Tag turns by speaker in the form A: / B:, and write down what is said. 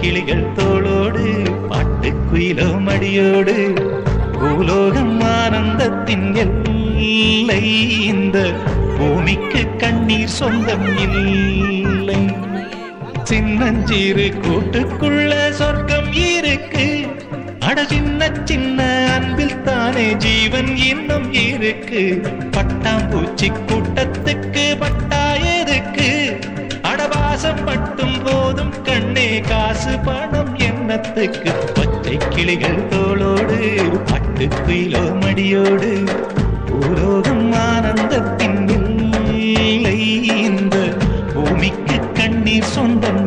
A: கிளிகள் தோளோடு பாட்டுக்குயிலோ மடியோடு பூலோகம் ஆனந்தத்தின் எல்லை இந்த பூமிக்கு கண்ணீர் சொந்தம் இல்லை சின்னஞ்சீரு கூட்டுக்குள்ள சொர்க்கம் இருக்கு அட சின்ன சின்ன அன்பில் தானே ஜீவன் இன்னும் இருக்கு பட்டாம்பூச்சி கூட்டத்துக்கு பட்டா எதுக்கு அடவாசம் மட்டும் போதும் கண்ணே காசு பணம் எண்ணத்துக்கு பச்சை கிளிகள் தோளோடு பட்டு குயிலோ மடியோடு பூலோகம் ஆனந்தத்தின் இல்லை இந்த பூமிக்கு கண்ணீர் சொந்தம்